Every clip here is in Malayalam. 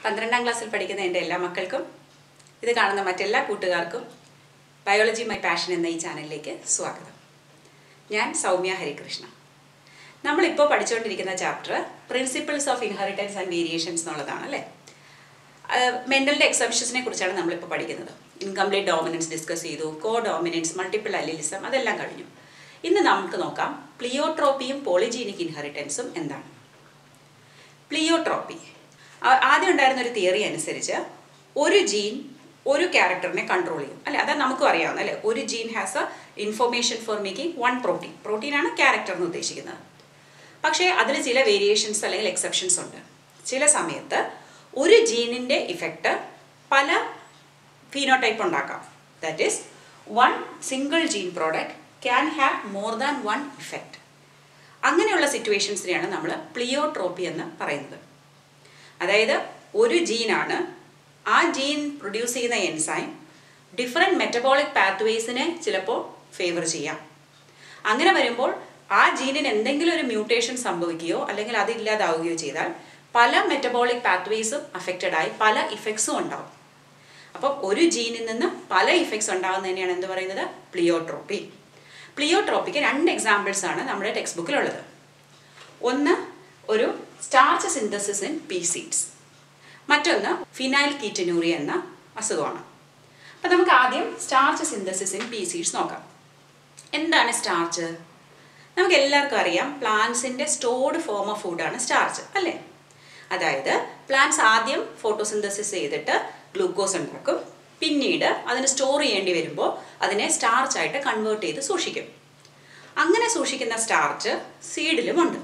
പന്ത്രണ്ടാം ക്ലാസ്സിൽ പഠിക്കുന്ന എൻ്റെ എല്ലാ മക്കൾക്കും ഇത് കാണുന്ന മറ്റെല്ലാ കൂട്ടുകാർക്കും ബയോളജി മൈ പാഷൻ എന്ന ഈ ചാനലിലേക്ക് സ്വാഗതം ഞാൻ സൗമ്യ ഹരികൃഷ്ണ നമ്മളിപ്പോൾ പഠിച്ചുകൊണ്ടിരിക്കുന്ന chapter principles of inheritance and variations എന്നുള്ളതാണ് അല്ലേ മെൻ്റലിൻ്റെ എക്സംഷൻസിനെ കുറിച്ചാണ് നമ്മളിപ്പോൾ പഠിക്കുന്നത് ഇൻകംപ്ലീറ്റ് ഡോമിനൻസ് ഡിസ്കസ് ചെയ്തു കോ ഡോമിനൻസ് മൾട്ടിപ്പിൾ അലിലിസം അതെല്ലാം കഴിഞ്ഞു ഇന്ന് നമുക്ക് നോക്കാം പ്ലിയോട്രോപ്പിയും പോളിജീനിക് ഇൻഹെറിറ്റൻസും എന്താണ് പ്ലിയോട്രോപ്പി ആ- ആദ്യം ഉണ്ടായിരുന്ന ഒരു തിയറി അനുസരിച്ച് ഒരു ജീൻ ഒരു ക്യാരക്ടറിനെ കൺട്രോൾ ചെയ്യും അല്ലെ അതാ നമുക്കും അറിയാവുന്ന അല്ലെ ഒരു gene has a information for making one protein പ്രോട്ടീനാണ് ക്യാരക്ടർ എന്ന് ഉദ്ദേശിക്കുന്നത് പക്ഷേ അതിൽ ചില വേരിയേഷൻസ് അല്ലെങ്കിൽ എക്സെപ്ഷൻസ് ഉണ്ട് ചില സമയത്ത് ഒരു ജീനിൻ്റെ ഇഫക്റ്റ് പല ഫീനോടൈപ്പ് ഉണ്ടാക്കാം that is one single gene product can have more than one effect അങ്ങനെയുള്ള സിറ്റുവേഷൻസിനെയാണ് നമ്മൾ പ്ലിയോട്രോപ്പി എന്ന് പറയുന്നത് അതായത് ഒരു ജീനാണ് ആ ജീൻ പ്രൊഡ്യൂസ് ചെയ്യുന്ന എൻസൈം ഡിഫറെൻറ്റ് മെറ്റബോളിക് പാത്വേസിനെ ചിലപ്പോൾ ഫേവർ ചെയ്യാം അങ്ങനെ വരുമ്പോൾ ആ ജീനിന് എന്തെങ്കിലും ഒരു മ്യൂട്ടേഷൻ സംഭവിക്കുകയോ അല്ലെങ്കിൽ അത് ഇല്ലാതാവുകയോ ചെയ്താൽ പല മെറ്റബോളിക് പാത്വേസും അഫക്റ്റഡ് ആയി പല ഇഫക്ട്സും ഉണ്ടാവും അപ്പം ഒരു ജീനിൽ നിന്ന് പല ഇഫക്ട്സ് ഉണ്ടാകുന്നതിനെയാണ് എന്ത് പറയുന്നത് പ്ലിയോട്രോപ്പി പ്ലിയോട്രോപ്പിക്ക് രണ്ട് എക്സാമ്പിൾസ് ആണ് നമ്മുടെ ടെക്സ്റ്റ് ബുക്കിലുള്ളത് ഒന്ന് ഒരു starch synthesis in pea seeds മറ്റൊന്ന് ഫിനൈൽ കീറ്റനൂറിയ എന്ന അസുഖമാണ് അപ്പം നമുക്ക് ആദ്യം starch synthesis in pea seeds നോക്കാം എന്താണ് സ്റ്റാർച്ച് നമുക്ക് എല്ലാവർക്കും അറിയാം പ്ലാന്റ്സിൻ്റെ സ്റ്റോർഡ് ഫോം ഓഫ് ഫുഡാണ് സ്റ്റാർച്ച് അല്ലേ അതായത് പ്ലാന്റ്സ് ആദ്യം ഫോട്ടോസിന്തസിസ് ചെയ്തിട്ട് ഗ്ലൂക്കോസ് ഉണ്ടാക്കും പിന്നീട് അതിന് സ്റ്റോർ ചെയ്യേണ്ടി വരുമ്പോൾ അതിനെ സ്റ്റാർച്ച് ആയിട്ട് കൺവേർട്ട് ചെയ്ത് സൂക്ഷിക്കും അങ്ങനെ സൂക്ഷിക്കുന്ന സ്റ്റാർച്ച് സീഡിലുമുണ്ട്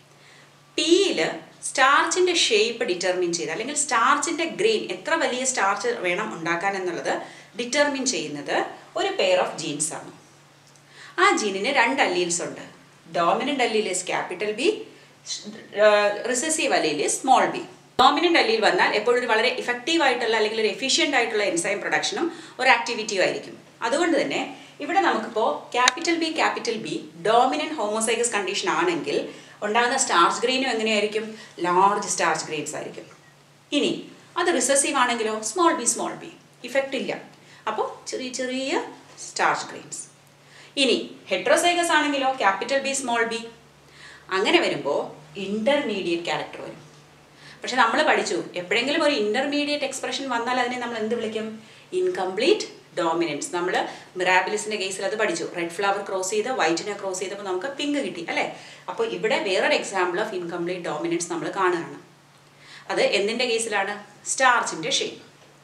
പീയിൽ സ്റ്റാർച്ചിൻ്റെ ഷേപ്പ് ഡിറ്റർമിൻ ചെയ്ത് അല്ലെങ്കിൽ സ്റ്റാർച്ചിൻ്റെ ഗ്രെയിൻ എത്ര വലിയ സ്റ്റാർച്ച് വേണം ഉണ്ടാക്കാൻ എന്നുള്ളത് ഡിറ്റർമിൻ ചെയ്യുന്നത് ഒരു പെയർ ഓഫ് ജീൻസ് ആണ് ആ ജീനിന് രണ്ട് അല്ലീൽസ് ഉണ്ട് dominant allele capital B recessive allele small B dominant allele വന്നാൽ എപ്പോഴും ഒരു വളരെ ഇഫക്റ്റീവ് ആയിട്ടുള്ള അല്ലെങ്കിൽ ഒരു എഫിഷ്യൻ്റ് ആയിട്ടുള്ള എൻസൈം പ്രൊഡക്ഷനും ഒരു ആക്ടിവിറ്റിയും ആയിരിക്കും അതുകൊണ്ട് തന്നെ ഇവിടെ നമുക്കിപ്പോൾ capital B capital B dominant homozygous condition ആണെങ്കിൽ ഉണ്ടാകുന്ന സ്റ്റാർച്ച് ഗ്രെയിനും എങ്ങനെയായിരിക്കും ലാർജ് സ്റ്റാർച്ച് ഗ്രെയിൻസ് ആയിരിക്കും ഇനി അത് റിസസീവ് ആണെങ്കിലോ small B small B effect ഇല്ല അപ്പോൾ ചെറിയ ചെറിയ സ്റ്റാർച്ച് ഗ്രെയിൻസ് ഇനി ഹെട്രോസൈഗസ് ആണെങ്കിലോ ക്യാപിറ്റൽ ബി സ്മോൾ ബി അങ്ങനെ വരുമ്പോൾ ഇൻ്റർമീഡിയറ്റ് ക്യാരക്ടർ വരും പക്ഷെ നമ്മൾ പഠിച്ചു എപ്പോഴെങ്കിലും ഒരു ഇൻ്റർമീഡിയറ്റ് എക്സ്പ്രഷൻ വന്നാൽ അതിനെ നമ്മൾ എന്ത് വിളിക്കും ഇൻകംപ്ലീറ്റ് ഡോമിനൻസ് നമ്മൾ മിറാബിലിസിൻ്റെ കേസിൽ അത് പഠിച്ചു റെഡ് ഫ്ലവർ ക്രോസ് ചെയ്ത് വൈറ്റിനെ ക്രോസ് ചെയ്തപ്പോൾ നമുക്ക് പിങ്ക് കിട്ടി അല്ലേ അപ്പോൾ ഇവിടെ വേറൊരു എക്സാമ്പിൾ ഓഫ് ഇൻകംപ്ലീറ്റ് ഡോമിനൻസ് നമ്മൾ കാണുകയാണ് അത് എന്തിൻ്റെ കേസിലാണ് സ്റ്റാർച്ചിൻ്റെ ഷേപ്പ്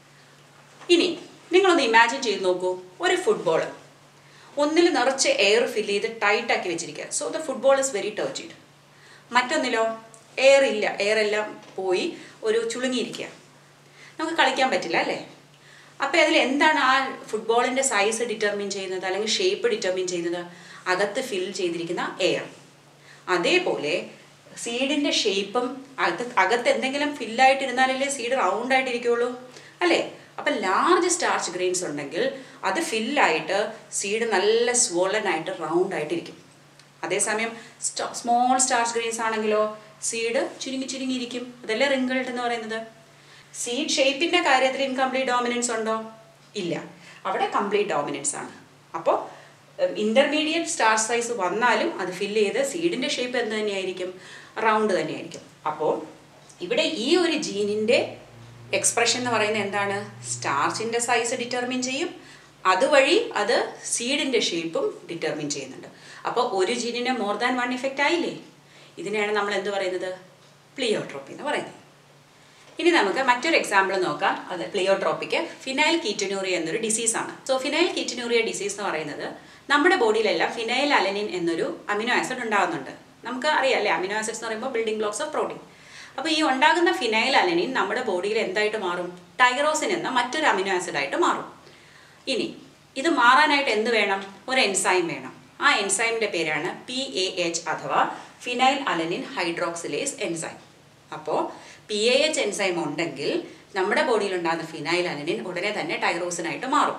ഇനി നിങ്ങളൊന്ന് ഇമാജിൻ ചെയ്ത് നോക്കൂ ഒരു ഫുട്ബോൾ ഒന്നിൽ നിറച്ച് എയർ ഫില്ല് ചെയ്ത് ടൈറ്റാക്കി വെച്ചിരിക്കുക so the football is very turgid മറ്റൊന്നിലോ എയർ ഇല്ല എയർ എല്ലാം പോയി ഒരു ചുളുങ്ങിയിരിക്കുക നമുക്ക് കളിക്കാൻ പറ്റില്ല അല്ലേ അപ്പോൾ അതിൽ എന്താണ് ആ ഫുട്ബോളിൻ്റെ സൈസ് ഡിറ്റർമിൻ ചെയ്യുന്നത് അല്ലെങ്കിൽ ഷേപ്പ് ഡിറ്റർമിൻ ചെയ്യുന്നത് അകത്ത് ഫിൽ ചെയ്തിരിക്കുന്ന എയർ അതേപോലെ സീഡിൻ്റെ ഷേപ്പും അകത്ത് അകത്ത് എന്തെങ്കിലും ഫില്ലായിട്ടിരുന്നാലല്ലേ സീഡ് റൗണ്ട് ആയിട്ടിരിക്കുള്ളൂ അല്ലേ അപ്പം ലാർജ് സ്റ്റാർച്ച് ഗ്രെയിൻസ് ഉണ്ടെങ്കിൽ അത് ഫില്ലായിട്ട് സീഡ് നല്ല സ്വോളൻ ആയിട്ട് റൗണ്ട് ആയിട്ടിരിക്കും അതേസമയം സ്മോൾ സ്റ്റാർച്ച് ഗ്രെയിൻസ് ആണെങ്കിലോ സീഡ് ചുരുങ്ങി ചുരുങ്ങിയിരിക്കും അതല്ലേ റിങ്കിൾഡ് എന്ന് പറയുന്നത് സീഡ് ഷേപ്പിൻ്റെ കാര്യത്തിൽ ഇൻകംപ്ലീറ്റ് ഡോമിനൻസ് ഉണ്ടോ ഇല്ല അവിടെ കംപ്ലീറ്റ് ഡോമിനൻസ് ആണ് അപ്പോൾ ഇൻ്റർമീഡിയറ്റ് സ്റ്റാർ സൈസ് വന്നാലും അത് ഫില്ല് ചെയ്ത് സീഡിൻ്റെ ഷേപ്പ് എന്ത് തന്നെയായിരിക്കും റൗണ്ട് തന്നെയായിരിക്കും അപ്പോൾ ഇവിടെ ഈ ഒരു ജീനിൻ്റെ എക്സ്പ്രഷൻ എന്ന് പറയുന്നത് എന്താണ് സ്റ്റാർച്ചിൻ്റെ സൈസ് ഡിറ്റർമിൻ ചെയ്യും അതുവഴി അത് സീഡിൻ്റെ ഷേപ്പും ഡിറ്റർമിൻ ചെയ്യുന്നുണ്ട് അപ്പോൾ ഒരു ജീനിന് മോർ ദാൻ വൺ ഇഫക്റ്റ് ആയില്ലേ ഇതിനെയാണ് നമ്മൾ എന്ത് പറയുന്നത് പ്ലിയോട്രോപ്പി എന്ന് പറയുന്നത് ഇനി നമുക്ക് മറ്റൊരു എക്സാമ്പിൾ നോക്കാം അത് പ്ലിയോട്രോപ്പിക്ക് ഫിനൈൽ കീറ്റനൂറിയ എന്നൊരു ഡിസീസാണ് സോ ഫിനൈൽ കീറ്റനൂറിയ ഡിസീസ് എന്ന് പറയുന്നത് നമ്മുടെ ബോഡിയിലെല്ലാം ഫിനൈൽ അലനിൻ എന്നൊരു അമിനോ ആസിഡ് ഉണ്ടാകുന്നുണ്ട് നമുക്ക് അറിയാം അല്ലേ അമിനോ ആസിഡ്സ് എന്ന് പറയുമ്പോൾ ബിൽഡിംഗ് ബ്ലോക്സ് ഓഫ് പ്രോട്ടീൻ അപ്പോൾ ഈ ഉണ്ടാകുന്ന ഫിനൈൽ അലനിൻ നമ്മുടെ ബോഡിയിൽ എന്തായിട്ട് മാറും ടൈറോസിൻ എന്ന മറ്റൊരു അമിനോ ആസിഡായിട്ട് മാറും ഇനി ഇത് മാറാനായിട്ട് എന്ത് വേണം ഒരു എൻസൈം വേണം ആ എൻസൈമിൻ്റെ പേരാണ് പി എ എച്ച് അഥവാ ഫിനൈൽ അലനിൻ ഹൈഡ്രോക്സിലേസ് എൻസൈം അപ്പോൾ പി എ എച്ച് എൻസൈം ഉണ്ടെങ്കിൽ നമ്മുടെ ബോഡിയിൽ ഉണ്ടാകുന്ന ഫിനൈൽ അലനിൻ ഉടനെ തന്നെ ടൈറോസിനായിട്ട് മാറും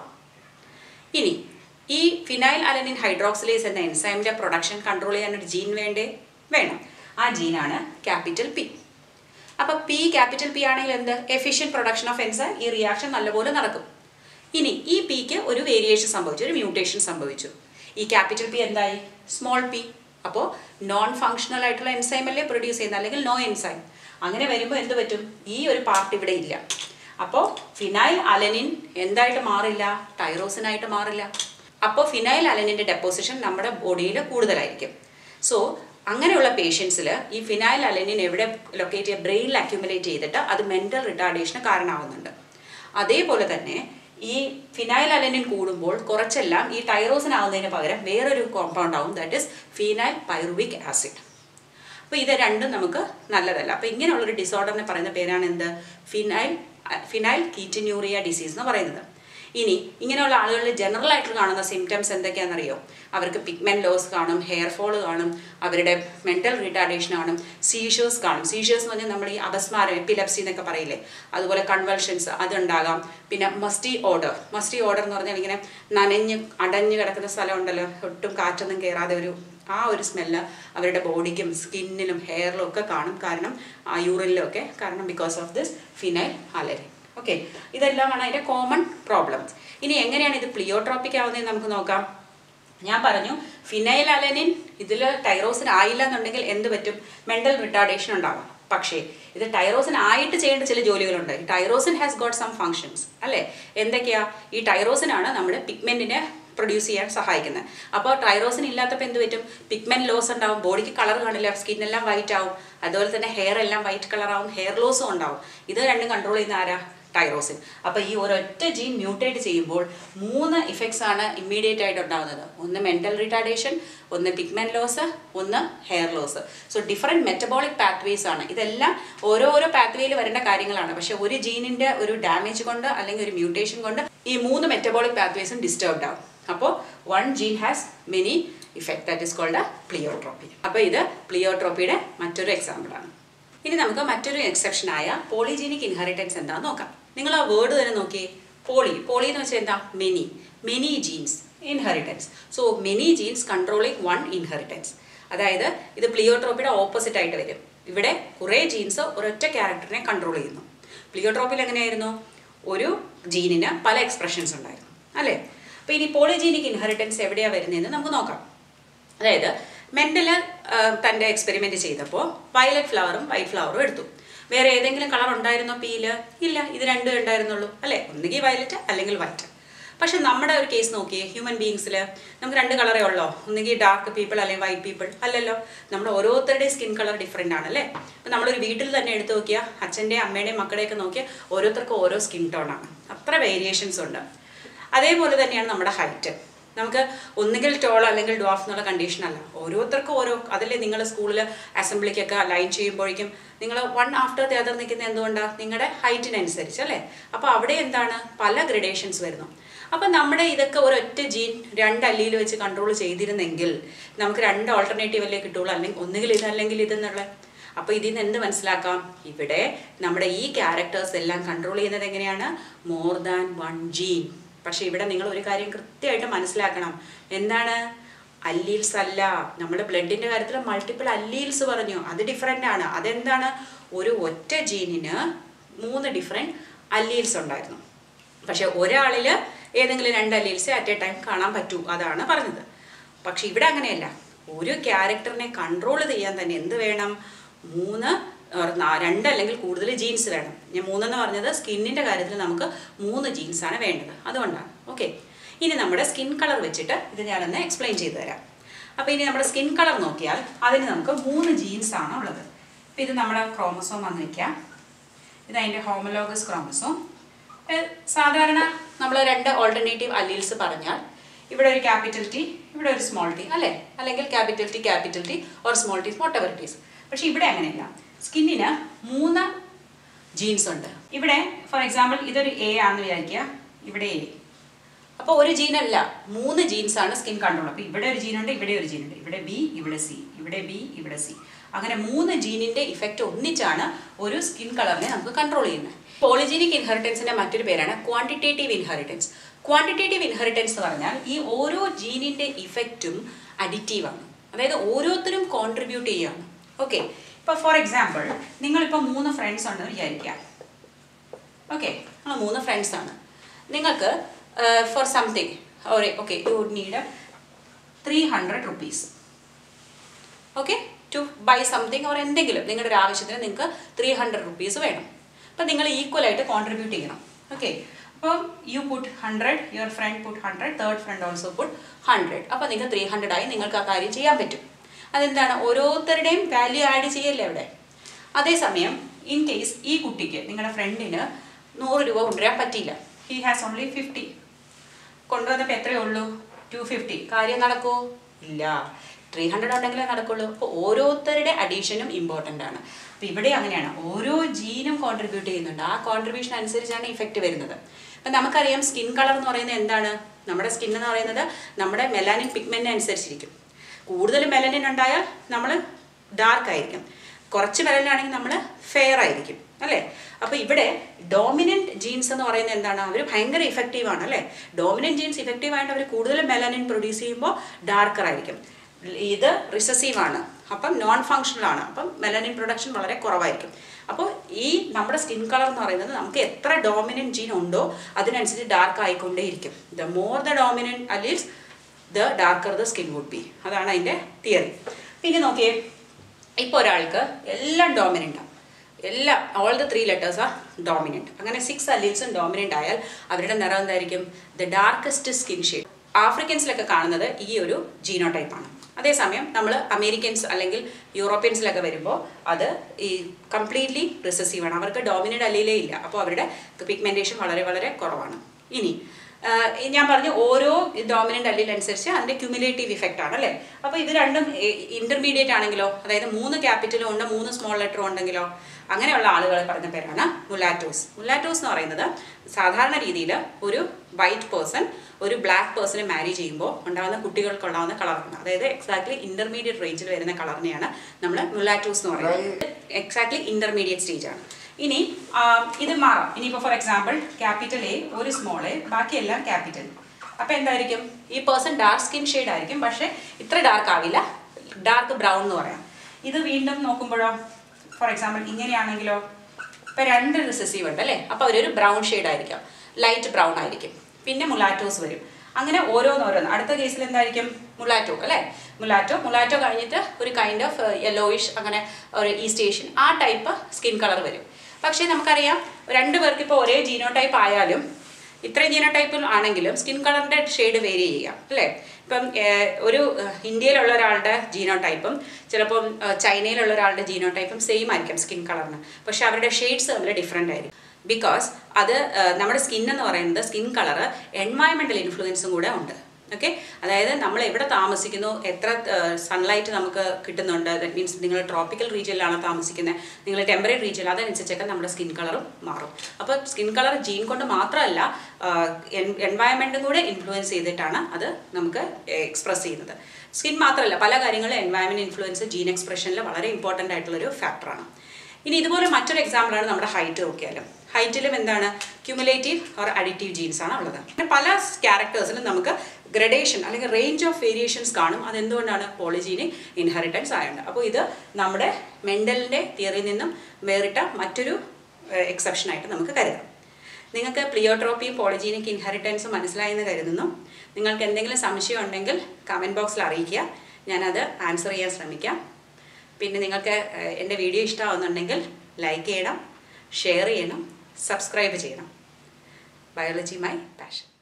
ഇനി ഈ ഫിനൈൽ അലനിൻ ഹൈഡ്രോക്സിലേസ് എന്ന എൻസൈമിൻ്റെ പ്രൊഡക്ഷൻ കൺട്രോൾ ചെയ്യാൻ ഒരു ജീൻ വേണ്ടേ വേണം ആ ജീനാണ് ക്യാപിറ്റൽ പി അപ്പോൾ പി ക്യാപിറ്റൽ പി ആണെങ്കിൽ എന്ത് എഫിഷ്യൻ പ്രൊഡക്ഷൻ ഓഫ് എൻസൈം ഈ റിയാക്ഷൻ നല്ലപോലെ നടക്കും ഇനി ഈ പിക്ക് ഒരു വേരിയേഷൻ സംഭവിച്ചു ഒരു മ്യൂട്ടേഷൻ സംഭവിച്ചു ഈ ക്യാപിറ്റൽ പി എന്തായി സ്മോൾ പി അപ്പോൾ നോൺ ഫങ്ഷണൽ ആയിട്ടുള്ള എൻസൈം അല്ലേ പ്രൊഡ്യൂസ് ചെയ്യുന്നത് അല്ലെങ്കിൽ നോ എൻസൈം അങ്ങനെ വരുമ്പോൾ എന്ത് പറ്റും ഈ ഒരു പാർട്ട് ഇവിടെ ഇല്ല അപ്പോൾ ഫിനൈൽ അലനിൻ എന്തായിട്ട് മാറില്ല ടൈറോസിനായിട്ട് മാറില്ല അപ്പോൾ ഫിനൈൽ അലനിൻ്റെ ഡെപ്പോസിഷൻ നമ്മുടെ ബോഡിയിൽ കൂടുതലായിരിക്കും സോ അങ്ങനെയുള്ള പേഷ്യൻസിൽ ഈ ഫിനൈൽ അലനിൻ എവിടെ ലൊക്കേറ്റ് ചെയ്യുക ബ്രെയിനിൽ അക്യുമുലേറ്റ് ചെയ്തിട്ട് അത് മെൻ്റൽ റിട്ടാർഡേഷന് കാരണമാവുന്നുണ്ട് അതേപോലെ തന്നെ ഈ ഫിനൈൽ അലനിൻ കൂടുമ്പോൾ കുറച്ചെല്ലാം ഈ ടൈറോസിൻ ആവുന്നതിന് പകരം വേറൊരു കോമ്പൗണ്ട് ആവും that is phenyl pyruvic acid അപ്പോൾ ഇത് രണ്ടും നമുക്ക് നല്ലതല്ല അപ്പോൾ ഇങ്ങനെയുള്ളൊരു ഡിസോർഡറിനെ പറയുന്ന പേരാണ് എന്ത് ഫിനൈൽ ഫിനൈൽ കീറ്റിന്യൂറിയ ഡിസീസ് എന്ന് പറയുന്നത് ഇനി ഇങ്ങനെയുള്ള ആളുകളിൽ ജനറൽ ആയിട്ട് കാണുന്ന സിംറ്റംസ് എന്തൊക്കെയാണെന്നറിയോ അവർക്ക് പിഗ്മെന്റ് ലോസ് കാണും ഹെയർ ഫോൾ കാണും അവരുടെ മെന്റൽ റിട്ടാർഡേഷൻ കാണും സീഷേഴ്സ് കാണും സീഷേഴ്സ് എന്ന് പറഞ്ഞാൽ നമ്മൾ ഈ അപസ്മാരം എപ്പിലപ്സി എന്നൊക്കെ പറയില്ലേ അതുപോലെ കൺവൾഷൻസ് അതുണ്ടാകാം പിന്നെ മസ്റ്റി ഓർഡർ മസ്റ്റി ഓർഡർ എന്ന് പറഞ്ഞാൽ ഇങ്ങനെ നനഞ്ഞ് അടഞ്ഞു കിടക്കുന്ന സ്ഥലം ഉണ്ടല്ലോ ഒട്ടും കാറ്റൊന്നും കയറാതെ ഒരു ആ ഒരു സ്മെല്ല് അവരുടെ ബോഡിക്കും സ്കിന്നിലും ഹെയറിലും ഒക്കെ കാണും കാരണം ആ യൂറിനിലും ഒക്കെ കാരണം because of this phenyl alanine okay ഇതെല്ലാമാണ് അതിൻ്റെ കോമൺ പ്രോബ്ലംസ് ഇനി എങ്ങനെയാണ് ഇത് പ്ലിയോട്രോപ്പിക് ആവുന്നതെന്ന് നമുക്ക് നോക്കാം ഞാൻ പറഞ്ഞു ഫിനൈൽ അലനിൻ ഇതിൽ ടൈറോസിൻ ആയില്ല എന്നുണ്ടെങ്കിൽ എന്ത് പറ്റും മെൻ്റൽ റിട്ടാർഡേഷൻ ഉണ്ടാവാം പക്ഷേ ഇത് ടൈറോസിൻ ആയിട്ട് ചെയ്യേണ്ട ചില ജോലികളുണ്ട് tyrosine has got some functions അല്ലേ എന്തൊക്കെയാ ഈ ടൈറോസിനാണ് നമ്മുടെ പിഗ്മെൻറ്റിനെ പ്രൊഡ്യൂസ് ചെയ്യാൻ സഹായിക്കുന്നത് അപ്പോൾ ടൈറോസിൻ ഇല്ലാത്തപ്പോൾ എന്ത് പറ്റും പിഗ്മെന്റ് ലോസ് ഉണ്ടാവും ബോഡിക്ക് കളർ കാണില്ല സ്കിന്നെല്ലാം വൈറ്റ് ആവും അതുപോലെ തന്നെ ഹെയർ എല്ലാം വൈറ്റ് കളർ ആവും ഹെയർ ലോസും ഉണ്ടാവും ഇത് രണ്ടും കൺട്രോൾ ചെയ്യുന്ന ആരാ ടൈറോസിൻ അപ്പോൾ ഈ ഒരൊറ്റ ജീൻ മ്യൂട്ടേറ്റ് ചെയ്യുമ്പോൾ മൂന്ന് ഇഫക്ട്സ് ആണ് ഇമ്മീഡിയറ്റ് ആയിട്ട് ഉണ്ടാകുന്നത് ഒന്ന് മെൻ്റൽ റിട്ടാർഡേഷൻ ഒന്ന് പിഗ്മെന്റ് ലോസ് ഒന്ന് hair loss so different metabolic pathways ആണ് ഇതെല്ലാം ഓരോരോ പാത്വേയിൽ വരേണ്ട കാര്യങ്ങളാണ് പക്ഷെ ഒരു ജീനിൻ്റെ ഒരു ഡാമേജ് കൊണ്ട് അല്ലെങ്കിൽ ഒരു മ്യൂട്ടേഷൻ കൊണ്ട് ഈ മൂന്ന് മെറ്റബോളിക് പാത്വേസും ഡിസ്റ്റർബ്ഡ് ആവും അപ്പോൾ one gene has many effect that is called pleiotropy അപ്പോൾ ഇത് പ്ലിയോട്രോപ്പിയുടെ മറ്റൊരു എക്സാമ്പിളാണ് ഇനി നമുക്ക് മറ്റൊരു എക്സെപ്ഷനായ പോളിജീനിക് ഇൻഹെറിറ്റൻസ് എന്താണെന്ന് നോക്കാം നിങ്ങൾ ആ വേർഡ് തന്നെ നോക്കിയേ പോളി പോളി എന്ന് വെച്ചാൽ എന്താ many many genes inheritance so many genes controlling one inheritance അതായത് ഇത് പ്ലിയോട്രോപ്പിയുടെ ഓപ്പോസിറ്റ് ആയിട്ട് വരും ഇവിടെ കുറേ ജീൻസ് ഒരൊറ്റ ക്യാരക്ടറിനെ കൺട്രോൾ ചെയ്യുന്നു പ്ലിയോട്രോപ്പിൽ എങ്ങനെയായിരുന്നു ഒരു ജീനിന് പല എക്സ്പ്രഷൻസ് ഉണ്ടായിരുന്നു അല്ലേ അപ്പോൾ ഇനി പോളിജീനിക് ഇൻഹെറിറ്റൻസ് എവിടെയാണ് വരുന്നതെന്ന് നമുക്ക് നോക്കാം അതായത് മെൻ്റൽ തൻ്റെ എക്സ്പെരിമെൻറ്റ് ചെയ്തപ്പോൾ വയലറ്റ് ഫ്ലവറും വൈറ്റ് ഫ്ലവറും എടുത്തു വേറെ ഏതെങ്കിലും കളർ ഉണ്ടായിരുന്നോ പീല് ഇല്ല ഇത് രണ്ടും ഉണ്ടായിരുന്നുള്ളൂ അല്ലേ ഒന്നുകിൽ വയലറ്റ് അല്ലെങ്കിൽ വൈറ്റ് പക്ഷെ നമ്മുടെ ഒരു കേസ് നോക്കിയേ ഹ്യൂമൻ ബീങ്സിൽ നമുക്ക് രണ്ട് കളറേ ഉള്ളോ ഒന്നുകിൽ ഡാർക്ക് പീപ്പിൾ അല്ലെങ്കിൽ വൈറ്റ് പീപ്പിൾ അല്ലല്ലോ നമ്മുടെ ഓരോരുത്തരുടെയും സ്കിൻ കളർ ഡിഫറെൻ്റ് ആണ് അല്ലേ അപ്പം നമ്മളൊരു വീട്ടിൽ തന്നെ എടുത്ത് നോക്കിയാൽ അച്ഛൻ്റെയും അമ്മയുടെയും മക്കളുടെയൊക്കെ നോക്കിയാൽ ഓരോരുത്തർക്കും ഓരോ സ്കിൻ ടോണാണ് അത്ര വേരിയേഷൻസ് ഉണ്ട് അതേപോലെ തന്നെയാണ് നമ്മുടെ ഹൈറ്റ് നമുക്ക് ഒന്നുകിൽ ടോൾ അല്ലെങ്കിൽ ഡ്വാഫ് എന്നുള്ള കണ്ടീഷൻ അല്ല ഓരോരുത്തർക്കും ഓരോ അതല്ലേ നിങ്ങൾ സ്കൂളിൽ അസംബ്ലിക്കൊക്കെ ലൈൻ ചെയ്യുമ്പോഴേക്കും നിങ്ങൾ വൺ ആഫ്റ്റർ ദി അതർ നിൽക്കുന്ന എന്തുകൊണ്ടാണ് നിങ്ങളുടെ ഹൈറ്റിനനുസരിച്ച് അല്ലേ അപ്പോൾ അവിടെ എന്താണ് പല ഗ്രഡേഷൻസ് വരുന്നു അപ്പം നമ്മുടെ ഇതൊക്കെ ഒരൊറ്റ ജീൻ രണ്ട് അല്ലിയിൽ വെച്ച് കൺട്രോൾ ചെയ്തിരുന്നെങ്കിൽ നമുക്ക് രണ്ട് ഓൾട്ടർനേറ്റീവ് അല്ലേ കിട്ടുള്ളൂ അല്ലെങ്കിൽ ഒന്നുകിൽ ഇത് അല്ലെങ്കിൽ ഇതെന്നുള്ള അപ്പോൾ ഇതിൽ നിന്ന് എന്ത് മനസ്സിലാക്കാം ഇവിടെ നമ്മുടെ ഈ ക്യാരക്ടേഴ്സ് എല്ലാം കൺട്രോൾ ചെയ്യുന്നത് എങ്ങനെയാണ് മോർ ദാൻ വൺ ജീൻ പക്ഷെ ഇവിടെ നിങ്ങൾ ഒരു കാര്യം കൃത്യമായിട്ട് മനസ്സിലാക്കണം എന്താണ് അല്ലീൽസ് അല്ല നമ്മുടെ ബ്ലഡിൻ്റെ കാര്യത്തിൽ മൾട്ടിപ്പിൾ അല്ലീൽസ് പറഞ്ഞു അത് ഡിഫറെൻ്റ് ആണ് അതെന്താണ് ഒരു ഒറ്റ ജീനിന് മൂന്ന് ഡിഫറെൻറ്റ് അല്ലീൽസ് ഉണ്ടായിരുന്നു പക്ഷെ ഒരാളിൽ ഏതെങ്കിലും രണ്ട് അല്ലീൽസ് അറ്റ് എ ടൈം കാണാൻ പറ്റൂ അതാണ് പറഞ്ഞത് പക്ഷെ ഇവിടെ അങ്ങനെയല്ല ഒരു ക്യാരക്ടറിനെ കൺട്രോൾ ചെയ്യാൻ തന്നെ എന്ത് വേണം മൂന്ന് or നാ- രണ്ട് അല്ലെങ്കിൽ കൂടുതൽ ജീൻസ് വേണം ഞാൻ മൂന്നെന്ന് പറഞ്ഞത് സ്കിന്നിൻ്റെ കാര്യത്തിൽ നമുക്ക് മൂന്ന് ജീൻസാണ് വേണ്ടത് അതുകൊണ്ടാണ് ഓക്കെ ഇനി നമ്മുടെ സ്കിൻ കളർ വെച്ചിട്ട് ഇത് ഞാനൊന്ന് എക്സ്പ്ലെയിൻ ചെയ്തു തരാം അപ്പോൾ ഇനി നമ്മുടെ സ്കിൻ കളർ നോക്കിയാൽ അതിന് നമുക്ക് മൂന്ന് ജീൻസ് ആണ് ഉള്ളത് അപ്പോൾ ഇത് നമ്മുടെ ക്രോമസോം വന്നിരിക്കാം ഇത് അതിൻ്റെ ഹോമലോഗസ് ക്രോമസോം സാധാരണ നമ്മൾ രണ്ട് ഓൾട്ടർനേറ്റീവ് അല്ലീൽസ് പറഞ്ഞാൽ ഇവിടെ ഒരു ക്യാപിറ്റൽ ടി ഇവിടെ ഒരു സ്മോൾ ടി അല്ലേ അല്ലെങ്കിൽ capital T capital T or small T whatever എവർ ടീസ് പക്ഷെ ഇവിടെ അങ്ങനെയല്ല സ്കിന്നിന് മൂന്ന് ജീൻസ് ഉണ്ട് ഇവിടെ ഫോർ എക്സാമ്പിൾ ഇതൊരു എ ആണെന്ന് വിചാരിക്കുക ഇവിടെ എ അപ്പോൾ ഒരു ജീനല്ല മൂന്ന് ജീൻസ് ആണ് സ്കിൻ കൺട്രോൾ അപ്പോൾ ഇവിടെ ഒരു ജീനുണ്ട് ഇവിടെ ഒരു ജീനുണ്ട് ഇവിടെ ബി ഇവിടെ സി ഇവിടെ ബി ഇവിടെ സി അങ്ങനെ മൂന്ന് ജീനിന്റെ ഇഫക്റ്റ് ഒന്നിച്ചാണ് ഒരു സ്കിൻ കളറിനെ നമുക്ക് കൺട്രോൾ ചെയ്യുന്നത് പോളിജീനിക് ഇൻഹെറിറ്റൻസിന്റെ മറ്റൊരു പേരാണ് ക്വാണ്ടിറ്റേറ്റീവ് ഇൻഹെറിറ്റൻസ് ക്വാണ്ടിറ്റേറ്റീവ് ഇൻഹെറിറ്റൻസ് എന്ന് പറഞ്ഞാൽ ഈ ഓരോ ജീനിന്റെ ഇഫക്റ്റും അഡിറ്റീവ് ആണ് അതായത് ഓരോരുത്തരും കോൺട്രിബ്യൂട്ട് ചെയ്യുകയാണ് ഓക്കെ ഇപ്പോൾ ഫോർ എക്സാമ്പിൾ നിങ്ങളിപ്പോൾ മൂന്ന് ഫ്രണ്ട്സ് ഉണ്ടെന്ന് വിചാരിക്കാം ഓക്കെ നിങ്ങൾ മൂന്ന് ഫ്രണ്ട്സ് ആണ് നിങ്ങൾക്ക് ഫോർ സംതിങ് ഒരു okay you would need three hundred rupees okay to buy something or എന്തെങ്കിലും നിങ്ങളുടെ ഒരു ആവശ്യത്തിന് നിങ്ങൾക്ക് ത്രീ ഹൺഡ്രഡ് റുപ്പീസ് വേണം അപ്പം നിങ്ങൾ ഈക്വലായിട്ട് കോൺട്രിബ്യൂട്ട് ചെയ്യണം ഓക്കെ അപ്പം you put hundred your friend put hundred third friend also put hundred അപ്പോൾ നിങ്ങൾക്ക് ത്രീ ഹൺഡ്രഡ് ആയി നിങ്ങൾക്ക് ആ കാര്യം ചെയ്യാൻ പറ്റും അതെന്താണ് ഓരോരുത്തരുടെയും വാല്യൂ ആഡ് ചെയ്യല്ലേ അവിടെ അതേസമയം ഇൻ കേസ് ഈ കുട്ടിക്ക് നിങ്ങളുടെ ഫ്രണ്ടിന് നൂറ് രൂപ കൊണ്ടുവരാൻ പറ്റിയില്ല ഹി ഹാസ് ഓൺലി ഫിഫ്റ്റി കൊണ്ടുവന്നപ്പോൾ എത്രയേ ഉള്ളൂ ടു ഫിഫ്റ്റി കാര്യം നടക്കുമോ ഇല്ല ത്രീ ഹൺഡ്രഡ് ഉണ്ടെങ്കിലേ നടക്കുള്ളൂ അപ്പോൾ ഓരോരുത്തരുടെ അഡീഷനും ഇമ്പോർട്ടൻ്റ് ആണ് അപ്പോൾ ഇവിടെ അങ്ങനെയാണ് ഓരോ ജീനും കോൺട്രിബ്യൂട്ട് ചെയ്യുന്നുണ്ട് ആ കോൺട്രിബ്യൂഷൻ അനുസരിച്ചാണ് ഇഫക്റ്റ് വരുന്നത് അപ്പം നമുക്കറിയാം സ്കിൻ കളർ എന്ന് പറയുന്നത് എന്താണ് നമ്മുടെ സ്കിൻ എന്ന് പറയുന്നത് നമ്മുടെ മെലാനിൻ പിഗ്മെൻറ്റിനെ അനുസരിച്ചിരിക്കും കൂടുതൽ മെലനിൻ ഉണ്ടായാൽ നമ്മൾ ഡാർക്ക് ആയിരിക്കും കുറച്ച് മെലനാണെങ്കിൽ നമ്മൾ ഫെയർ ആയിരിക്കും അല്ലേ അപ്പോൾ ഇവിടെ ഡോമിനൻറ്റ് ജീൻസ് എന്ന് പറയുന്നത് എന്താണ് അവർ ഭയങ്കര ഇഫക്റ്റീവ് ആണ് അല്ലേ ഡോമിനൻറ്റ് ജീൻസ് ഇഫക്റ്റീവ് ആയിട്ട് അവർ കൂടുതൽ മെലനിൻ പ്രൊഡ്യൂസ് ചെയ്യുമ്പോൾ ഡാർക്കർ ആയിരിക്കും ഇത് റിസസീവ് ആണ് അപ്പം നോൺ ഫങ്ഷണൽ ആണ് അപ്പം മെലനിൻ പ്രൊഡക്ഷൻ വളരെ കുറവായിരിക്കും അപ്പോൾ ഈ നമ്മുടെ സ്കിൻ കളർ എന്ന് പറയുന്നത് നമുക്ക് എത്ര ഡോമിനൻറ്റ് ജീൻ ഉണ്ടോ അതിനനുസരിച്ച് ഡാർക്ക് ആയിക്കൊണ്ടേയിരിക്കും the more the dominant alleles the darker the skin would be അതാണ് അതിൻ്റെ തിയറി പിന്നെ നോക്കിയേ ഇപ്പോൾ ഒരാൾക്ക് എല്ലാം ഡോമിനൻ്റ് ആണ് എല്ലാം ഓൾ ദ ത്രീ ലെറ്റേഴ്സ് ആ ഡോമിനൻറ്റ് അങ്ങനെ സിക്സ് അലീൽസും ഡോമിനൻ്റ് ആയാൽ അവരുടെ നിറം എന്തായിരിക്കും ദ ഡാർക്കസ്റ്റ് സ്കിൻ ഷെയ്ഡ് ആഫ്രിക്കൻസിലൊക്കെ കാണുന്നത് ഈ ഒരു ജീനോ ടൈപ്പാണ് അതേസമയം നമ്മൾ അമേരിക്കൻസ് അല്ലെങ്കിൽ യൂറോപ്യൻസിലൊക്കെ വരുമ്പോൾ അത് ഈ കംപ്ലീറ്റ്ലി റിസസീവ് ആണ് അവർക്ക് ഡോമിനൻ്റ് അല്ലീലേ ഇല്ല അപ്പോൾ അവരുടെ പിഗ്മെൻറ്റേഷൻ വളരെ വളരെ കുറവാണ് ഇനി ആഹ് ഞാൻ പറഞ്ഞു ഓരോ ഡോമിനൻ്റ് അല്ലിൽ അനുസരിച്ച് അതിൻ്റെ ക്യുമുലേറ്റീവ് ഇഫക്റ്റ് ആണ് അല്ലേ അപ്പോൾ ഇത് രണ്ടും ഇൻ്റർമീഡിയറ്റ് ആണെങ്കിലോ അതായത് മൂന്ന് ക്യാപിറ്റലും ഉണ്ട് മൂന്ന് സ്മോൾ ലെറ്ററും ഉണ്ടെങ്കിലോ അങ്ങനെയുള്ള ആളുകൾ പറഞ്ഞ പേരാണ് മുലാറ്റോസ് മുലാറ്റോസ് എന്ന് പറയുന്നത് സാധാരണ രീതിയിൽ ഒരു വൈറ്റ് പേഴ്സൺ ഒരു ബ്ലാക്ക് പേഴ്സണെ മാരി ചെയ്യുമ്പോൾ ഉണ്ടാകുന്ന കുട്ടികൾക്കുണ്ടാകുന്ന കളറാണ് അതായത് എക്സാക്ട്ലി ഇൻ്റർമീഡിയറ്റ് റേഞ്ചിൽ വരുന്ന കളറിനെയാണ് നമ്മൾ മുലാറ്റോസ് എന്ന് പറയുന്നത് എക്സാക്ട്ലി ഇൻ്റർമീഡിയറ്റ് സ്റ്റേജ് ആണ് ഇനി ആ, ഇത് മാറാം ഇനിയിപ്പോൾ ഫോർ എക്സാമ്പിൾ ക്യാപിറ്റൽ എ ഒരു സ്മോൾ എ ബാക്കിയെല്ലാം ക്യാപിറ്റൽ അപ്പോൾ എന്തായിരിക്കും ഈ പേഴ്സൺ ഡാർക്ക് സ്കിൻ ഷെയ്ഡ് ആയിരിക്കും പക്ഷേ ഇത്ര ഡാർക്ക് ആവില്ല ഡാർക്ക് ബ്രൗൺ എന്ന് പറയാം ഇത് വീണ്ടും നോക്കുമ്പോഴോ ഫോർ എക്സാമ്പിൾ ഇങ്ങനെയാണെങ്കിലോ ഇപ്പം രണ്ട് റിസസീവ് ഉണ്ട് അല്ലേ അപ്പോൾ അവരൊരു ബ്രൗൺ ഷെയ്ഡ് ആയിരിക്കും ലൈറ്റ് ബ്രൗൺ ആയിരിക്കും പിന്നെ മുലാറ്റോസ് വരും അങ്ങനെ ഓരോന്നോരോന്ന് അടുത്ത കേസിൽ എന്തായിരിക്കും മുലാറ്റോ അല്ലേ മുലാറ്റോ മുലാറ്റോ കഴിഞ്ഞിട്ട് ഒരു കൈൻഡ് ഓഫ് യെല്ലോയിഷ് അങ്ങനെ ഒരു ഈസ്റ്റ് ഏഷ്യൻ ആ ടൈപ്പ് സ്കിൻ കളർ വരും പക്ഷേ നമുക്കറിയാം രണ്ടു പേർക്ക് ഇപ്പോൾ ഒരേ ജീനോ ടൈപ്പ് ആയാലും ഇത്രയും ജീനോ ടൈപ്പിൽ ആണെങ്കിലും സ്കിൻ കളറിൻ്റെ ഷെയ്ഡ് വേരി ചെയ്യാം അല്ലേ ഇപ്പം ഏഹ്, ഒരു ഏഹ്, ഇന്ത്യയിലുള്ള ഒരാളുടെ ജീനോ ടൈപ്പും ചിലപ്പം ഏഹ്, ചൈനയിലുള്ള ഒരാളുടെ ജീനോ ടൈപ്പും സെയിം ആയിരിക്കും സ്കിൻ കളറിന് പക്ഷെ അവരുടെ ഷെയ്ഡ്സ് തമ്മിൽ ഡിഫറെൻ്റ് ആയിരിക്കും ബിക്കോസ് അത് ഏഹ്, നമ്മുടെ സ്കിൻ എന്ന് പറയുന്നത് സ്കിൻ കളറ് എൻവയൺമെൻറ്റൽ ഇൻഫ്ലുവൻസും കൂടെ ഉണ്ട് ഓക്കെ അതായത് നമ്മൾ എവിടെ താമസിക്കുന്നു എത്ര സൺലൈറ്റ് നമുക്ക് കിട്ടുന്നുണ്ട് ദറ്റ് മീൻസ് നിങ്ങൾ ട്രോപ്പിക്കൽ റീജിയനിലാണ് താമസിക്കുന്നത് നിങ്ങൾ ടെമ്പററി റീജിയൻ അതനുസരിച്ചൊക്കെ നമ്മുടെ സ്കിൻ കളറും മാറും അപ്പോൾ സ്കിൻ കളർ ജീൻ കൊണ്ട് മാത്രമല്ല എൻവയൺമെൻറ്റും കൂടെ ഇൻഫ്ലുവൻസ് ചെയ്തിട്ടാണ് അത് നമുക്ക് എക്സ്പ്രസ് ചെയ്യുന്നത് സ്കിൻ മാത്രമല്ല പല കാര്യങ്ങളും എൻവയൺമെൻറ്റ് ഇൻഫ്ലുവൻസ് ജീൻ എക്സ്പ്രഷനിൽ വളരെ ഇമ്പോർട്ടൻ്റ് ആയിട്ടുള്ളൊരു ഫാക്ടറാണ് ഇനി ഇതുപോലെ മറ്റൊരു എക്സാമ്പിളാണ് നമ്മുടെ ഹൈറ്റ് നോക്കിയാലും ഹൈറ്റിലും എന്താണ് ക്യുമുലേറ്റീവ് ഓർ അഡിറ്റീവ് ജീൻസ് ആണ് ഉള്ളത് പിന്നെ പല ക്യാരക്ടേഴ്സിലും നമുക്ക് ഗ്രഡേഷൻ അല്ലെങ്കിൽ റേഞ്ച് ഓഫ് വേരിയേഷൻസ് കാണും അതെന്തുകൊണ്ടാണ് പോളിജീനിക് ഇൻഹെറിറ്റൻസ് ആയതുകൊണ്ട് അപ്പോൾ ഇത് നമ്മുടെ മെൻ്റലിൻ്റെ തിയറിയിൽ നിന്നും വേറിട്ട മറ്റൊരു എക്സെപ്ഷൻ ആയിട്ട് നമുക്ക് കരുതാം നിങ്ങൾക്ക് പ്ലിയോട്രോപ്പിയും പോളിജീനിക് ഇൻഹെറിറ്റൻസും മനസ്സിലായെന്ന് കരുതുന്നു നിങ്ങൾക്ക് എന്തെങ്കിലും സംശയം ഉണ്ടെങ്കിൽ കമൻറ്റ് ബോക്സിൽ അറിയിക്കുക ഞാനത് ആൻസർ ചെയ്യാൻ ശ്രമിക്കാം പിന്നെ നിങ്ങൾക്ക് ഏഹ്, എൻ്റെ വീഡിയോ ഇഷ്ടമാവുന്നുണ്ടെങ്കിൽ ലൈക്ക് ചെയ്യണം ഷെയർ ചെയ്യണം സബ്സ്ക്രൈബ് ചെയ്യണം ബയോളജി മൈ പാഷൻ